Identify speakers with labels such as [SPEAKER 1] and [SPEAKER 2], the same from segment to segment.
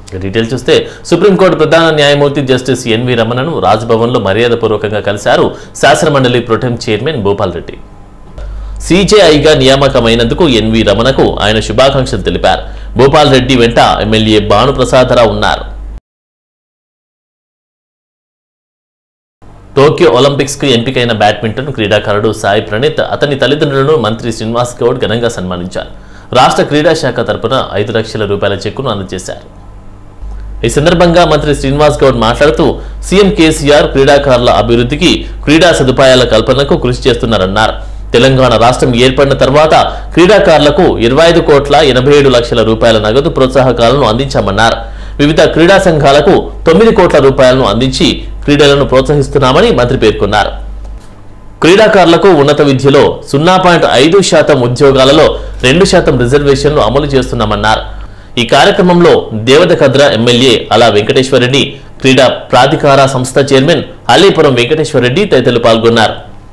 [SPEAKER 1] detail చూస్తే supreme court ప్రధాన న్యాయమూర్తి జస్టిస్ ఎన్వి రమణను రాజ్భవన్లో మర్యాదపూర్వకంగా కలిశారు శాసనమండలి ప్రొటెం చైర్మన్ భూపాల్ రెడ్డి సీజేఐగా నియామకమైనందుకు ఎన్వి రమణకు ఆయన శుభాకాంక్షలు తెలిపారు భూపాల్ రెడ్డి వెంట ఎమ్మెల్యే భానుప్రసాదరావు ఉన్నారు టోక్యో ఒలింపిక్స్ కు ఎంపికైన బ్యాడ్మింటన్ క్రీడాకారుడు సాయి ప్రణీత్ అతని తల్లిదండ్రులను మంత్రి శ్రీనివాస్ గౌడ్ ఘనంగా సన్మానించారు రాష్ట్ర క్రీడా శాఖ తరపున ఐదు లక్షల రూపాయల చెక్కును అందజేశారు ఈ సందర్భంగా మంత్రి శ్రీనివాస్ గౌడ్ మాట్లాడుతూ సీఎం కేసీఆర్ క్రీడాకారుల అభివృద్ధికి క్రీడా సదుపాయాల కల్పనకు కృషి చేస్తున్నారన్నారు తెలంగాణ రాష్ట్రం ఏర్పడిన తర్వాత క్రీడాకారులకు ఇరవై ఐదు కోట్ల ఎనభై ఏడు లక్షల రూపాయల నగదు ప్రోత్సాహకాలను అందించామన్నారు వివిధ క్రీడా సంఘాలకు తొమ్మిది కోట్ల రూపాయలను అందించి క్రీడలను ప్రోత్సహిస్తున్నామని మంత్రి పేర్కొన్నారు క్రీడాకారులకు ఉన్నత విద్యలో సున్నా పాయింట్ ఐదు శాతం ఉద్యోగాలలో రెండు శాతం రిజర్వేషన్లు అమలు చేస్తున్నామన్నారు ఈ కార్యక్రమంలో దేవదకద్ర ఎమ్మెల్యే అలా వెంకటేశ్వరరెడ్డి క్రీడా ప్రాధికార సంస్థ చైర్మన్ అలీపురం వెంకటేశ్వరరెడ్డి తదితరులు పాల్గొన్నారు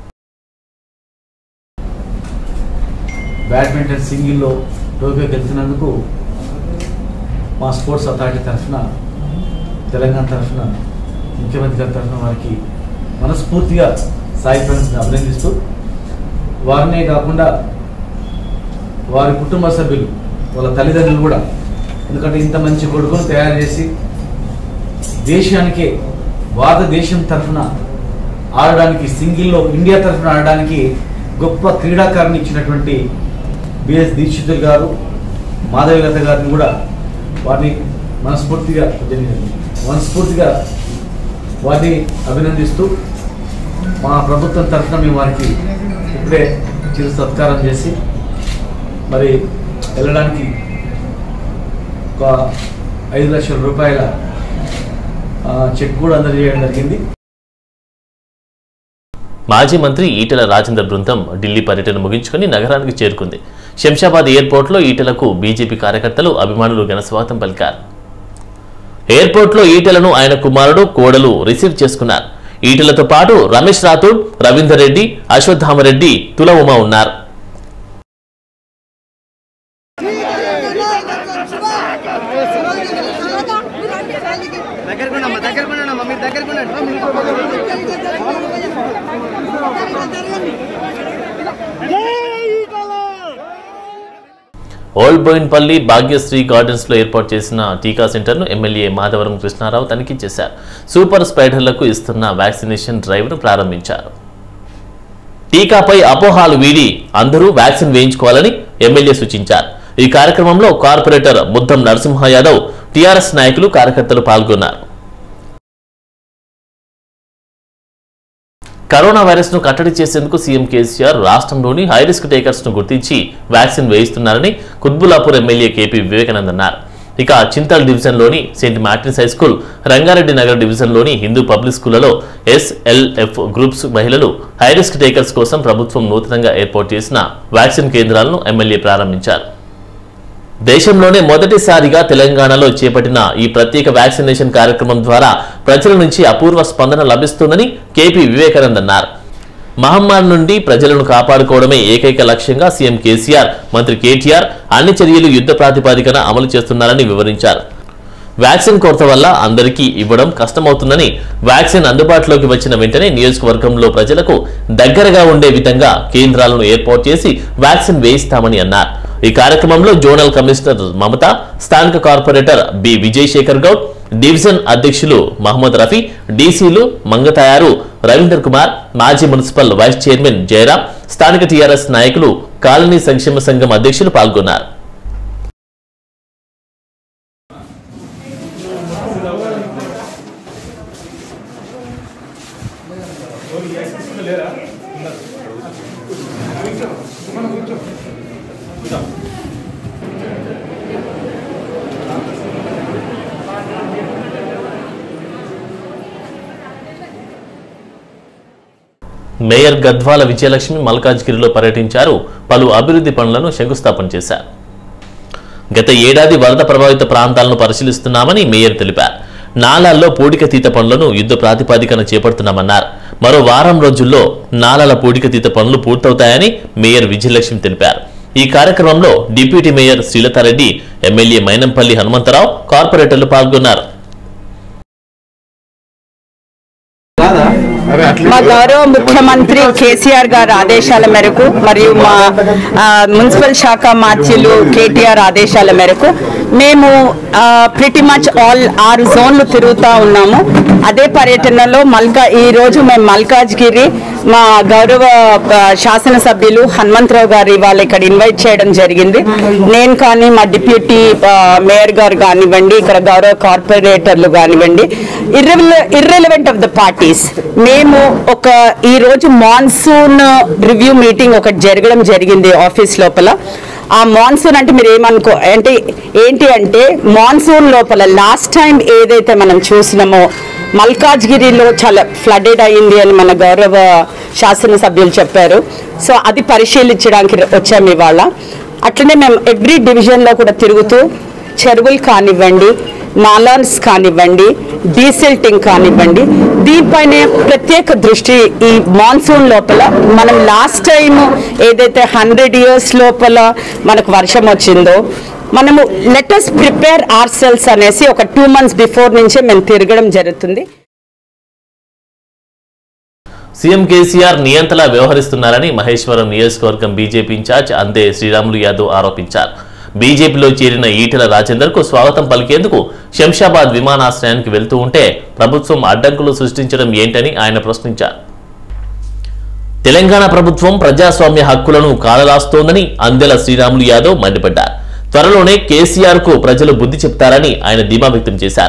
[SPEAKER 2] బ్యాడ్మింటన్ సింగిల్లో టోక్యో గెలిచినందుకు మా స్పోర్ట్స్ అథారిటీ తరఫున తెలంగాణ తరఫున ముఖ్యమంత్రి గారి తరఫున వారికి మనస్ఫూర్తిగా సాయి ఫ్రెండ్స్ని అభినందిస్తూ వారినే కాకుండా వారి కుటుంబ సభ్యులు వాళ్ళ తల్లిదండ్రులు కూడా ఎందుకంటే ఇంత మంచి కొడుకును తయారు చేసి దేశానికే భారతదేశం తరఫున ఆడడానికి సింగిల్లో ఇండియా తరఫున ఆడడానికి గొప్ప క్రీడాకారుని ఇచ్చినటువంటి బిఎస్ దీక్షితులు గారు మాధవిలత గారిని కూడా వారిని మనస్ఫూర్తిగా మనస్ఫూర్తిగా వారిని అభినందిస్తూ మా ప్రభుత్వం తరఫున మేము వారికి ఇప్పుడే చిరు సత్కారం చేసి మరి వెళ్ళడానికి ఒక ఐదు లక్షల రూపాయల ఆ, చెక్ కూడా అందజేయడం జరిగింది
[SPEAKER 1] మాజీ మంత్రి ఈటెల రాజేందర్ బృందం ఢిల్లీ పర్యటన ముగించుకుని నగరానికి చేరుకుంది శంషాబాద్ ఎయిర్పోర్ట్లో ఈటెలకు బీజేపీ కార్యకర్తలు అభిమానులు ఘనస్వాగతం పలికారు ఎయిర్పోర్ట్లో ఈటెలను ఆయన కుమారుడు కోడలు రిసీవ్ చేసుకున్నారు ఈటెలతో పాటు రమేష్ రాథోడ్ రవీందర్ రెడ్డి అశ్వత్థామరెడ్డి తుల ఉమ ఉన్నారు
[SPEAKER 3] దగ్గరకున్నామ్మా దగ్గరకున్నామ్మా మీరు దగ్గరకున్నాడు
[SPEAKER 1] ఓల్డ్ బోయిన్పల్లి భాగ్యశ్రీ గార్డెన్స్ లో ఏర్పాటు చేసిన టీకా సెంటర్ ను ఎమ్మెల్యే మాధవరం కృష్ణారావు తనిఖీ చేశారు సూపర్ స్పైడర్లకు ఇస్తున్న వ్యాక్సినేషన్ డ్రైవ్ ను ప్రారంభించారు టీకాపై అపోహాలు వీడి అందరూ వ్యాక్సిన్ వేయించుకోవాలని ఎమ్మెల్యే సూచించారు ఈ కార్యక్రమంలో కార్పొరేటర్ ముద్దం నరసింహ యాదవ్ టీఆర్ఎస్ నాయకులు కార్యకర్తలు పాల్గొన్నారు కరోనా వైరస్ ను కట్టడి చేసేందుకు సీఎం కేసీఆర్ రాష్ట్రంలోని హై రిస్క్ టేకర్స్ ను గుర్తించి వ్యాక్సిన్ వేయిస్తున్నారని కుత్బులాపూర్ ఎమ్మెల్యే కేపీ వివేకానంద్ అన్నారు ఇక చింతల్ డివిజన్లోని saint Martin's high school Rangareddy Nagar డివిజన్లోని హిందూ పబ్లిక్ స్కూళ్లలో ఎస్ఎల్ఎఫ్ గ్రూప్స్ మహిళలు హై రిస్క్ టేకర్స్ కోసం ప్రభుత్వం నూతనంగా ఏర్పాటు చేసిన వ్యాక్సిన్ కేంద్రాలను ఎమ్మెల్యే ప్రారంభించారు దేశంలోనే మొదటిసారిగా తెలంగాణలో చేపట్టిన ఈ ప్రత్యేక వ్యాక్సినేషన్ కార్యక్రమం ద్వారా ప్రజల నుంచి అపూర్వ స్పందన లభిస్తుందని కేపీ వివేకానంద్ అన్నారు మహమ్మారి నుండి ప్రజలను కాపాడుకోవడమే ఏకైక లక్ష్యంగా సీఎం కేసీఆర్ మంత్రి కేటీఆర్ అన్ని చర్యలు యుద్ధ ప్రాతిపదికన అమలు చేస్తున్నారని వివరించారు వ్యాక్సిన్ కొరత వల్ల అందరికీ ఇవ్వడం కష్టమవుతుందని వ్యాక్సిన్ అందుబాటులోకి వచ్చిన వెంటనే నియోజకవర్గంలో ప్రజలకు దగ్గరగా ఉండే విధంగా కేంద్రాలను ఏర్పాటు చేసి వ్యాక్సిన్ వేయిస్తామని అన్నారు ఈ కార్యక్రమంలో జోనల్ కమిషనర్ మమత స్థానిక corporator B Vijayashekar Goud division అధ్యక్షులు మహమ్మద్ రఫీ డీసీలు మంగతయారు రవీందర్ కుమార్ మాజీ మున్సిపల్ వైస్ చైర్మన్ జయరాం స్థానిక టీఆర్ఎస్ నాయకులు కాలనీ సంక్షేమ సంఘం అధ్యక్షులు పాల్గొన్నారు మేయర్ గద్వాల విజయలక్ష్మి మల్కాజ్గిరిలో పర్యటించారు పలు అభివృద్ధి పనులను శంకుస్థాపన చేశారు గత ఏడాది వరద ప్రభావిత ప్రాంతాలను పరిశీలిస్తున్నామని మేయర్ తెలిపారు నాలాల్లో పూడికతీత పనులను యుద్ధ ప్రాతిపాదికన చేపడుతున్నామన్నారు మరో వారం రోజుల్లో నాలాల పూడికతీత పనులు పూర్తవుతాయని మేయర్ విజయలక్ష్మి తెలిపారు ఈ కార్యక్రమంలో deputy mayor Srilatha Reddy MLA Mynampally Hanumantha Rao కార్పొరేటర్లు పాల్గొన్నారు
[SPEAKER 4] మా గౌరవ ముఖ్యమంత్రి కేసీఆర్ గారి ఆదేశాల మేరకు మరియు మా ఆ, మున్సిపల్ శాఖ మార్చిలు కేటీఆర్ ఆదేశాల మేరకు మేము ప్రిటి మచ్ ఆల్ ఆరు జోన్లు తిరుగుతూ ఉన్నాము అదే పర్యటనలో మల్కా ఈ రోజు మేము మల్కాజ్గిరి మా గౌరవ ఆ, శాసనసభ్యులు హనుమంతరావు గారు ఇవాళ ఇక్కడ ఇన్వైట్ చేయడం జరిగింది నేను కానీ మా డిప్యూటీ ఆ, మేయర్ గారు కానివ్వండి ఇక్కడ గౌరవ కార్పొరేటర్లు కానివ్వండి ఇర్రెలవెంట్ ఆఫ్ ద పార్టీస్ మేము ఒక ఈ రోజు మాన్సూన్ రివ్యూ మీటింగ్ ఒకటి జరగడం జరిగింది ఆఫీస్ లోపల ఆ మాన్సూన్ అంటే మీరు ఏమనుకో అంటే ఏంటి అంటే మాన్సూన్ లోపల లాస్ట్ టైం ఏదైతే మనం చూసినామో మల్కాజ్గిరిలో చాలా ఫ్లడెడ్ అయింది అని మన గౌరవ శాసనసభ్యులు చెప్పారు సో అది పరిశీలించడానికి వచ్చాము ఇవాళ అట్లనే మేము ఎవ్రీ డివిజన్లో కూడా తిరుగుతూ చెరువులు కానివ్వండి నాలాన్స్ కానివ్వండి డీసిల్టింగ్ కానివ్వండి దీనిపైన ప్రత్యేక దృష్టి ఈ మాన్సూన్ లోపల మనం లాస్ట్ టైం ఏదైతే హండ్రెడ్ ఇయర్స్ లోపల మనకు వర్షం వచ్చిందో మనము లెటస్ ప్రిపేర్ ఆర్ సెల్స్ అనేసి ఒక టూ మంత్స్ బిఫోర్ నుంచే మేము తిరగడం జరుగుతుంది
[SPEAKER 1] సీఎం కేసీఆర్ నియంతలా వ్యవహరిస్తున్నారని మహేశ్వరం నియోజకవర్గం బీజేపీ ఇన్ఛార్జ్ అందే శ్రీరాములు యాదవ్ ఆరోపించారు బీజేపీలో చేరిన ఈటెల రాజేందర్ కు స్వాగతం పలికేందుకు శంషాబాద్ విమానాశ్రయానికి వెళ్తూ ఉంటే ప్రభుత్వం అడ్డంకులు సృష్టించడం ఏంటని ఆయన ప్రశ్నించారు తెలంగాణ ప్రభుత్వం ప్రజాస్వామ్య హక్కులను కాలరాస్తోందని అందెల శ్రీరాములు యాదవ్ మండిపడ్డారు త్వరలోనే కేసీఆర్ కు ప్రజలు బుద్ధి చెప్తారని ఆయన ధీమా వ్యక్తం చేశారు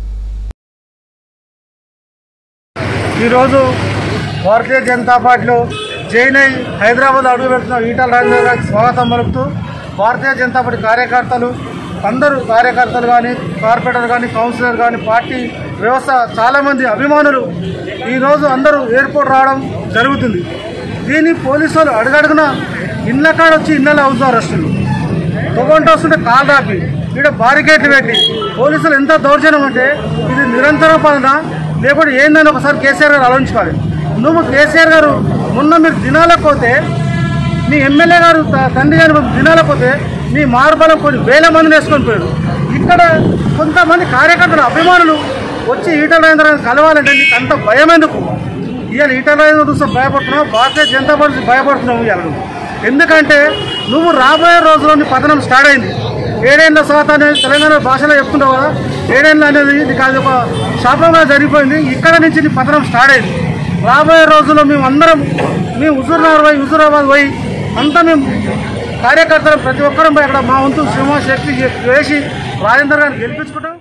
[SPEAKER 5] ఈరోజు భారతీయ జనతా పార్టీలో జైన్ అయి హైదరాబాద్ అడుగు పెడుతున్న ఈటల రాజేంద్ర గారికి స్వాగతం పలుకుతూ భారతీయ జనతా పార్టీ కార్యకర్తలు అందరూ కార్యకర్తలు కానీ కార్పొరేటర్ కానీ కౌన్సిలర్ కానీ పార్టీ వ్యవస్థ చాలామంది అభిమానులు ఈరోజు అందరూ ఎయిర్పోర్ట్ రావడం జరుగుతుంది దీన్ని పోలీసులు అడుగడుగున ఇళ్ళ కాడ వచ్చి ఇళ్ళలో అవుతున్నారు అరెస్టులు తొగొంట వస్తుంటే కాలు రాపి ఇక్కడ బారికేట్లు పెట్టి పోలీసులు ఎంత దౌర్జన్యం అంటే ఇది నిరంతర పాలన లేకపోతే ఏందని ఒకసారి కేసీఆర్ గారు ఆలోచించుకోవాలి నువ్వు కేసీఆర్ గారు మొన్న మీరు దినాలకు పోతే మీ ఎమ్మెల్యే గారు త- తండ్రి గారు దినాలకు పోతే మీ మార్బలం కొన్ని వేల మందిని వేసుకొని పోయారు ఇక్కడ కొంతమంది కార్యకర్తలు అభిమానులు వచ్చి ఈటల రాజేంద్ర కలవాలంటే నీకు అంత భయం ఎందుకు ఇవాళ ఈటల రాజేంద్ర చూస్తే భయపడుతున్నావు భారతీయ జనతా పార్టీ భయపడుతున్నావు ఇవాళ నువ్వు ఎందుకంటే నువ్వు రాబోయే రోజుల్లో నీ పతనం స్టార్ట్ అయింది ఏడేళ్ళ సాత అనేది తెలంగాణ భాషలో చెప్తుంటావు కదా ఏడేళ్ళు అనేది నీకు అది ఒక శాపంగా జరిగిపోయింది ఇక్కడ నుంచి నీ పతనం స్టార్ట్ అయింది రాబోయే రోజుల్లో మేము అందరం మేము హుజూర్నగర్ పోయి హుజూరాబాద్ పోయి అంతా మేము కార్యకర్తలు ప్రతి ఒక్కరం పోయి అక్కడ మా వంతు సింహ శక్తి వేసి రాజేందర్ గారిని గెలిపించుకుంటాం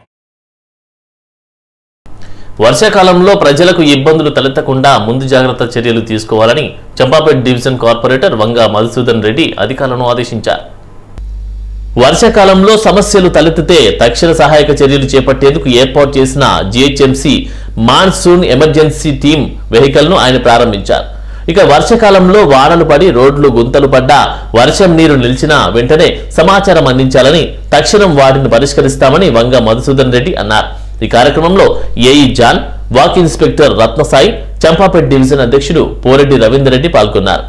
[SPEAKER 1] వర్షాకాలంలో ప్రజలకు ఇబ్బందులు తలెత్తకుండా ముందు జాగ్రత్త చర్యలు తీసుకోవాలని చంపాపేట డివిజన్ కార్పొరేటర్ వంగ మధుసూదన్ రెడ్డి అధికారులను ఆదేశించారు వర్షాకాలంలో సమస్యలు తలెత్తితే తక్షణ సహాయక చర్యలు చేపట్టేందుకు ఏర్పాటు చేసిన GHMC monsoon emergency team vehicle ను ఆయన ప్రారంభించారు ఇక వర్షాకాలంలో వానలు పడి రోడ్లు గుంతలు పడ్డా వర్షం నీరు నిలిచినా వెంటనే సమాచారం అందించాలని తక్షణం వాటిని పరిష్కరిస్తామని వంగ మధుసూదన్ రెడ్డి అన్నారు ఈ కార్యక్రమంలో AE John walk inspector Ratnasai Champapet division అధ్యక్షుడు పోరెడ్డి రవీందర్ రెడ్డి పాల్గొన్నారు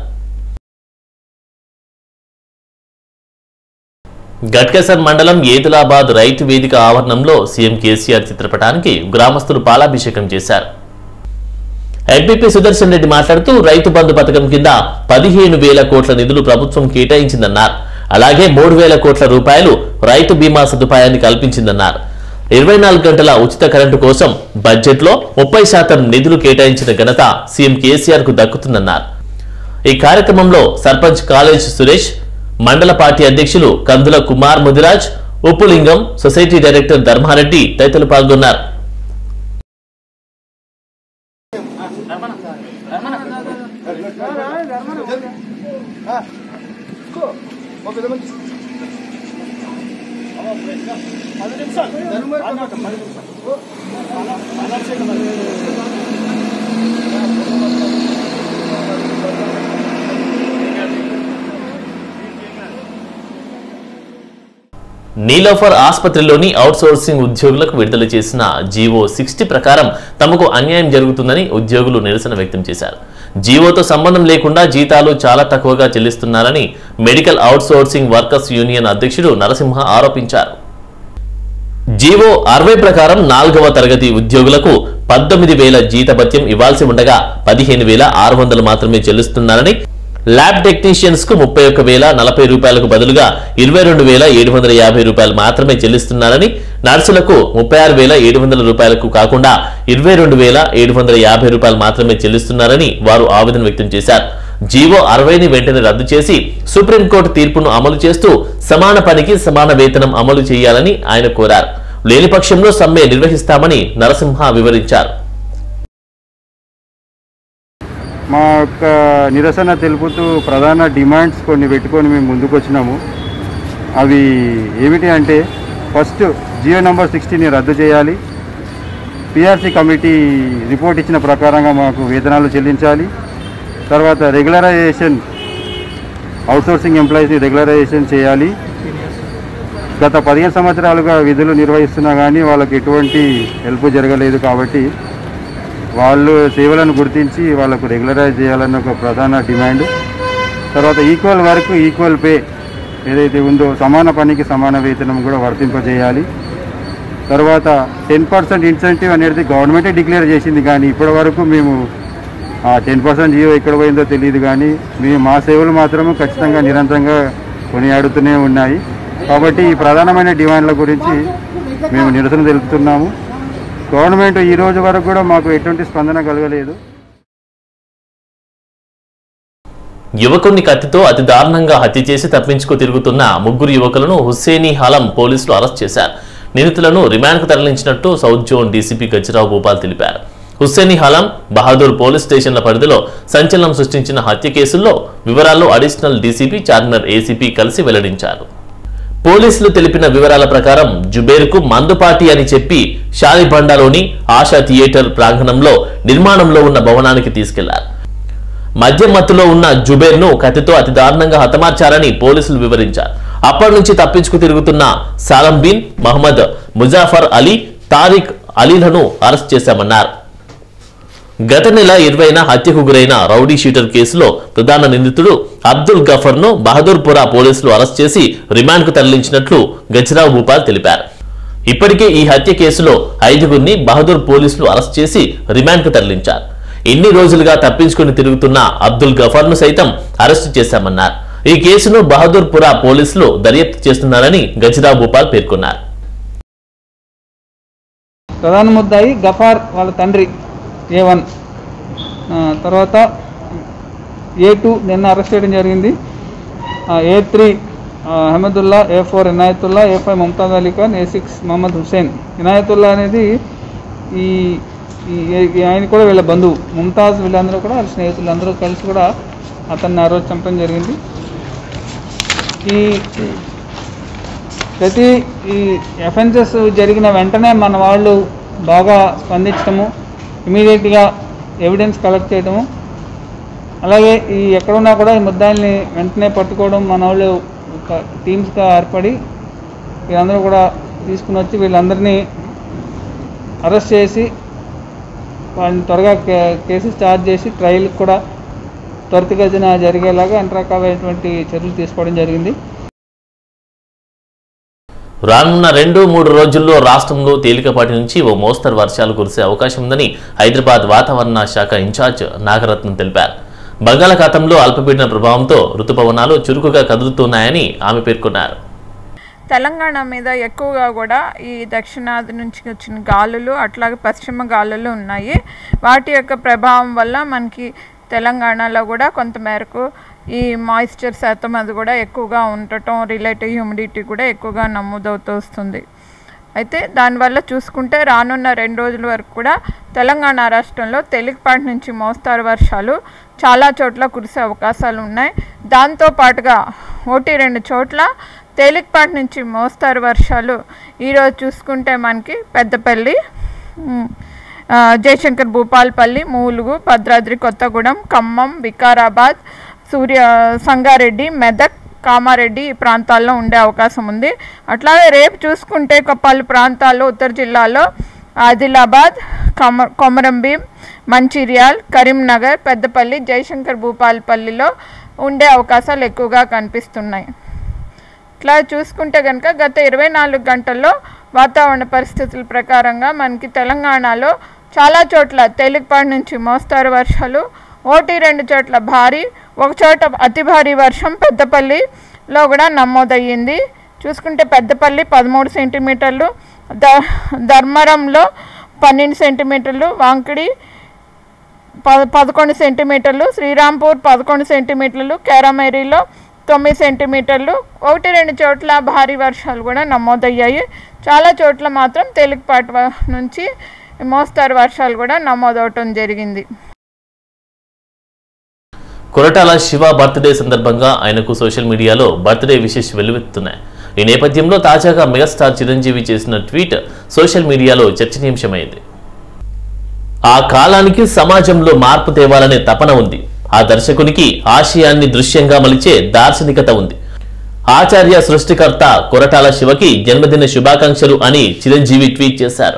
[SPEAKER 1] గట్కేసర్ మండలం ఏదిలాబాద్ రైతు వేదిక ఆవరణంలో సీఎం కేసీఆర్ చిత్రపటానికి గ్రామస్తులు పాలాభిషేకం చేశారు ఎంపీపీ సుదర్శన్ రెడ్డి మాట్లాడుతూ రైతు బంధు పథకం కింద పదిహేను వేల కోట్ల నిధులు ప్రభుత్వం కేటాయించిందన్నారు అలాగే మూడు వేల కోట్ల రూపాయలు రైతు బీమా సదుపాయాన్ని కల్పించిందన్నారు ఇరవై నాలుగు గంటల ఉచిత కరెంటు కోసం బడ్జెట్లో ముప్పై శాతం నిధులు కేటాయించిన ఘనత సీఎం కేసీఆర్ కు దక్కుతుందన్నారు ఈ కార్యక్రమంలో సర్పంచ్ కాలేజ్ సురేష్ మండల పార్టీ అధ్యక్షులు కందుల కుమార్ ముదిరాజ్ ఉప్పులింగం సొసైటీ డైరెక్టర్ ధర్మారెడ్డి తదితరులు పాల్గొన్నారు నీలోఫర్ ఆసుపత్రిలోని అవుట్సోర్సింగ్ ఉద్యోగులకు విడుదల చేసిన జీవో సిక్స్టీ ప్రకారం తమకు అన్యాయం జరుగుతుందని ఉద్యోగులు నిరసన వ్యక్తం చేశారు జీవోతో సంబంధం లేకుండా జీతాలు చాలా తక్కువగా చెల్లిస్తున్నారని మెడికల్ అవుట్సోర్సింగ్ వర్కర్స్ యూనియన్ అధ్యక్షుడు నరసింహ ఆరోపించారు జీవో అరవై ప్రకారం నాలుగవ తరగతి ఉద్యోగులకు పద్దెనిమిది వేల జీతభత్యం ఇవ్వాల్సి ఉండగా పదిహేను వేల ఆరు వందలు మాత్రమే చెల్లిస్తున్నారని ల్యాబ్ టెక్నీషియన్స్ కు ముప్పై ఒక్క వేల నలభై రూపాయలకు బదులుగా ఇరవై రెండు వేల ఏడు వందల యాభై రూపాయలు మాత్రమే చెల్లిస్తున్నారని నర్సులకు ముప్పై ఆరు వేల ఏడు వందల రూపాయలకు కాకుండా ఇరవై రెండు వేల ఏడు వందల యాభై రూపాయలు మాత్రమే చెల్లిస్తున్నారని వారు ఆవేదన వ్యక్తం చేశారు జీవో అరవైని వెంటనే రద్దు చేసి సుప్రీంకోర్టు తీర్పును అమలు చేస్తూ సమాన పనికి సమాన వేతనం అమలు చేయాలని ఆయన కోరారు లేని పక్షంలో సమ్మె నిర్వహిస్తామని నరసింహ వివరించారు
[SPEAKER 6] మా యొక్క నిరసన తెలుపుతూ ప్రధాన డిమాండ్స్ కొన్ని పెట్టుకొని మేము ముందుకు వచ్చినాము అవి ఏమిటి అంటే ఫస్ట్ జియో నెంబర్ సిక్స్టీని రద్దు చేయాలి పిఆర్సీ కమిటీ రిపోర్ట్ ఇచ్చిన ప్రకారంగా మాకు వేతనాలు చెల్లించాలి తర్వాత రెగ్యులరైజేషన్ అవుట్సోర్సింగ్ ఎంప్లాయీస్ని రెగ్యులరైజేషన్ చేయాలి గత పదిహేను సంవత్సరాలుగా విధులు నిర్వహిస్తున్నా కానీ వాళ్ళకి ఎటువంటి హెల్ప్ జరగలేదు కాబట్టి వాళ్ళు సేవలను గుర్తించి వాళ్ళకు రెగ్యులరైజ్ చేయాలన్న ఒక ప్రధాన డిమాండ్ తర్వాత ఈక్వల్ వర్క్ ఈక్వల్ పే ఏదైతే ఉందో సమాన పనికి సమాన వేతనం కూడా వర్తింపజేయాలి తర్వాత టెన్ పర్సెంట్ ఇన్సెంటివ్ అనేది గవర్నమెంటే డిక్లేర్ చేసింది కానీ ఇప్పటి వరకు మేము ఆ టెన్ పర్సెంట్ జియో ఎక్కడ పోయిందో తెలియదు కానీ మేము మా సేవలు మాత్రము ఖచ్చితంగా నిరంతరంగా కొనియాడుతూనే ఉన్నాయి కాబట్టి ఈ ప్రధానమైన డిమాండ్ల గురించి మేము నిరసన తెలుపుతున్నాము గవర్నమెంట్ ఈ రోజు వరకు కూడా మాకు ఎటువంటి స్పందన కలగలేదు
[SPEAKER 1] యువకుడిని కత్తితో అతి దారుణంగా హత్య చేసి తప్పించుకు తిరుగుతున్న ముగ్గురు యువకులను హుస్సేనీ హలం పోలీసులు అరెస్ట్ చేశారు నిందితులను రిమాండ్కు తరలించినట్టు south zone DCP Gajarao Bhupal తెలిపారు హుస్సేనీ హలం బహదూర్ పోలీస్ స్టేషన్ల పరిధిలో సంచలనం సృష్టించిన హత్య కేసుల్లో వివరాల్లో అడిషనల్ డీసీపీ చార్మినార్ ఏసీపీ కలిసి వెల్లడించారు పోలీసులు తెలిపిన వివరాల ప్రకారం జుబేర్కు మందుపాటి అని చెప్పి షాలిబండాలోని ఆశా థియేటర్ ప్రాంగణంలో నిర్మాణంలో ఉన్న భవనానికి తీసుకెళ్లారు మద్యం మత్తులో ఉన్న జుబేర్ను కత్తితో అతి దారుణంగా హతమార్చారని పోలీసులు వివరించారు అప్పటి నుంచి తప్పించుకు తిరుగుతున్న సాలం బిన్ మహమ్మద్ ముజాఫర్ అలీ తారిక్ అలీలను అరెస్ట్ చేశామన్నారు గత నెల ఇరవైన హత్యకు గురైన రౌడీ షీటర్ కేసులో ప్రధాన నిందితుడు అబ్దుల్ గఫర్ ను బహదూర్పురా పోలీసులు అరెస్ట్ చేసి రిమాండ్ కు తరలించినట్లు గచ్చిరావు భూపాల్ తెలిపారు ఇప్పటికే ఈ హత్య కేసులో ఐదుగురిని బహదూర్ పోలీసులు అరెస్ట్ చేసి రిమాండ్ కు తరలించారు ఇన్ని రోజులుగా తప్పించుకుని తిరుగుతున్న అబ్దుల్ గఫర్ ను సైతం అరెస్టు చేశామన్నారు ఈ కేసును బహదూర్పురా పోలీసులు దర్యాప్తు చేస్తున్నారని గచ్చిరావు భూపాల్ పేర్కొన్నారు
[SPEAKER 7] ప్రధాన ముద్దాయి గఫార్ వాళ్ళ తండ్రి ఏ వన్ తర్వాత ఏ టూ నిన్న అరెస్ట్ చేయడం జరిగింది A three Ahmadullah A four Inayatullah A five Mumtaz Ali Khan A six Mohammed Hussain Inayatullah అనేది ఈ ఈ- ఈ ఆయన కూడా వీళ్ళ బంధువు ముంతాజ్ వీళ్ళందరూ కూడా వాళ్ళ స్నేహితులు అందరూ కలిసి కూడా అతన్ని ఆ రోజు చంపడం జరిగింది ఈ ప్రతి ఈ ఎఫెన్సెస్ జరిగిన వెంటనే మన వాళ్ళు బాగా స్పందించడము ఇమీడియట్గా ఎవిడెన్స్ కలెక్ట్ చేయడము అలాగే ఈ ఎక్కడున్నా కూడా ఈ ముద్దాయిల్ని వెంటనే పట్టుకోవడం మన వాళ్ళు ఒక టీమ్స్గా ఏర్పడి వీళ్ళందరూ కూడా తీసుకుని వచ్చి వీళ్ళందరినీ అరెస్ట్ చేసి వాళ్ళని త్వరగా కే- కేసు స్టార్ట్ చేసి ట్రయల్కి కూడా త్వరితగతిన జరిగేలాగా అన్ని రకాలైనటువంటి చర్యలు తీసుకోవడం జరిగింది
[SPEAKER 1] రానున్న రెండు మూడు రోజుల్లో రాష్ట్రంలో తేలికపాటి నుంచి ఓ మోస్తరు వర్షాలు కురిసే అవకాశం ఉందని హైదరాబాద్ వాతావరణ శాఖ ఇన్ఛార్జ్ నాగరత్నం తెలిపారు బంగాళాఖాతంలో అల్పపీడన ప్రభావంతో రుతుపవనాలు చురుకుగా కదులుతున్నాయని ఆమె పేర్కొన్నారు
[SPEAKER 8] తెలంగాణ మీద ఎక్కువగా కూడా ఈ దక్షిణాది నుంచి వచ్చిన గాలులు అట్లాగే పశ్చిమ గాలులు ఉన్నాయి వాటి యొక్క ప్రభావం వల్ల మనకి తెలంగాణలో కూడా కొంతమేరకు ఈ మాయిశ్చర్ శాతం అది కూడా ఎక్కువగా ఉండటం రిలేటివ్ హ్యూమిడిటీ కూడా ఎక్కువగా నమోదవుతూ వస్తుంది అయితే దానివల్ల చూసుకుంటే రానున్న రెండు రోజుల వరకు కూడా తెలంగాణ రాష్ట్రంలో తేలికపాటి నుంచి మోస్తారు వర్షాలు చాలా చోట్ల కురిసే అవకాశాలు ఉన్నాయి దాంతో పాటుగా ఒకటి రెండు చోట్ల తేలికపాటి నుంచి మోస్తారు వర్షాలు ఈరోజు చూసుకుంటే మనకి పెద్దపల్లి ఉమ్, ఆ, జయశంకర్ భూపాల్పల్లి మూలుగు భద్రాద్రి కొత్తగూడెం ఖమ్మం వికారాబాద్ సూర్య సంగారెడ్డి మెదక్ కామారెడ్డి ఈ ప్రాంతాల్లో ఉండే అవకాశం ఉంది అట్లాగే రేపు చూసుకుంటే ఒక పలు ప్రాంతాల్లో ఉత్తర జిల్లాలో ఆదిలాబాద్ కొమ కొమరంభీం మంచిర్యాల్ కరీంనగర్ పెద్దపల్లి జయశంకర్ భూపాలపల్లిలో ఉండే అవకాశాలు ఎక్కువగా కనిపిస్తున్నాయి ఇట్లా చూసుకుంటే కనుక గత ఇరవై నాలుగు గంటల్లో వాతావరణ పరిస్థితుల ప్రకారంగా మనకి తెలంగాణలో చాలా చోట్ల తేలికపాటి నుంచి మోస్తారు వర్షాలు ఒకటి రెండు చోట్ల భారీ ఒక చోట అతి భారీ వర్షం పెద్దపల్లిలో కూడా నమోదయ్యింది చూసుకుంటే పెద్దపల్లి పదమూడు సెంటీమీటర్లు ద ధర్మరంలో పన్నెండు సెంటీమీటర్లు వాంకిడి ప పదకొండు సెంటీమీటర్లు శ్రీరాంపూర్ పదకొండు సెంటీమీటర్లు కేరామేరీలో తొమ్మిది సెంటీమీటర్లు ఒకటి రెండు చోట్ల భారీ వర్షాలు కూడా నమోదయ్యాయి చాలా చోట్ల మాత్రం తేలికపాటి వ- నుంచి మోస్తారు వర్షాలు కూడా నమోదవటం జరిగింది
[SPEAKER 1] కొరటాల శివ బర్త్డే సందర్భంగా ఆయనకు సోషల్ మీడియాలో బర్త్డే విషెస్ వెల్లువెత్తున్నాయి ఈ నేపథ్యంలో తాజాగా మెగాస్టార్ చిరంజీవి చేసిన ట్వీట్ సోషల్ మీడియాలో చర్చనీయాంశమైంది ఆ కాలానికి సమాజంలో మార్పు తేవాలనే తపన ఉంది ఆ దర్శకునికి ఆశయాన్ని దృశ్యంగా మలిచే దార్శనికత ఉంది ఆచార్య సృష్టికర్త కొరటాల శివకి జన్మదిన శుభాకాంక్షలు అని చిరంజీవి ట్వీట్ చేశారు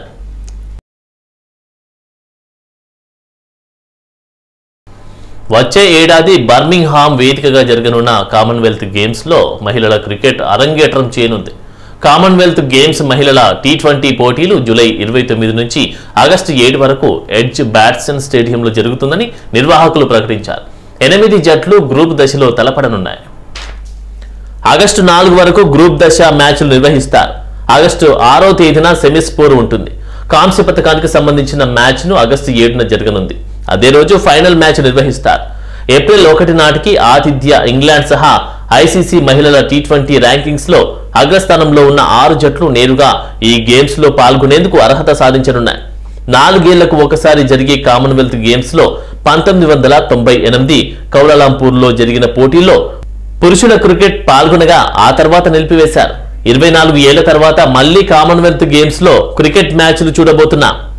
[SPEAKER 1] వచ్చే ఏడాది బర్మింగ్హామ్ వేదికగా జరగనున్న కామన్వెల్త్ గేమ్స్ లో మహిళల క్రికెట్ అరంగేట్రం చేయనుంది కామన్వెల్త్ గేమ్స్ మహిళల టీ ట్వంటీ పోటీలు జూలై ఇరవై తొమ్మిది నుంచి ఆగస్టు ఏడు వరకు ఎడ్జ్ బ్యాట్సన్ స్టేడియంలో జరుగుతుందని నిర్వాహకులు ప్రకటించారు ఎనిమిది జట్లు గ్రూప్ దశలో తలపడనున్నాయి ఆగస్టు నాలుగు వరకు గ్రూప్ దశ మ్యాచ్లు నిర్వహిస్తారు ఆగస్టు ఆరో తేదీన సెమీస్ పోరు ఉంటుంది కాంస్య పథకానికి సంబంధించిన మ్యాచ్ ను ఆగస్టు ఏడున జరగనుంది అదే రోజు ఫైనల్ మ్యాచ్ నిర్వహిస్తారు ఏప్రిల్ ఒకటి నాటికి ఆతిథ్య ఇంగ్లాండ్ సహా ఐసీసీ మహిళల టీ ట్వంటీ ర్యాంకింగ్స్ లో అగ్రస్థానంలో ఉన్న ఆరు జట్లు నేరుగా ఈ గేమ్స్ లో పాల్గొనేందుకు అర్హత సాధించనున్నాయి నాలుగేళ్లకు ఒకసారి జరిగే కామన్వెల్త్ గేమ్స్ లో పంతొమ్మిది వందల తొంభై ఎనిమిది కౌలాలంపూర్ లో జరిగిన పోటీల్లో పురుషుల క్రికెట్ పాల్గొనగా ఆ తర్వాత నిలిపివేశారు ఇరవై నాలుగు ఏళ్ల తర్వాత మళ్లీ కామన్వెల్త్ గేమ్స్ లో క్రికెట్ మ్యాచ్లు చూడబోతున్నాం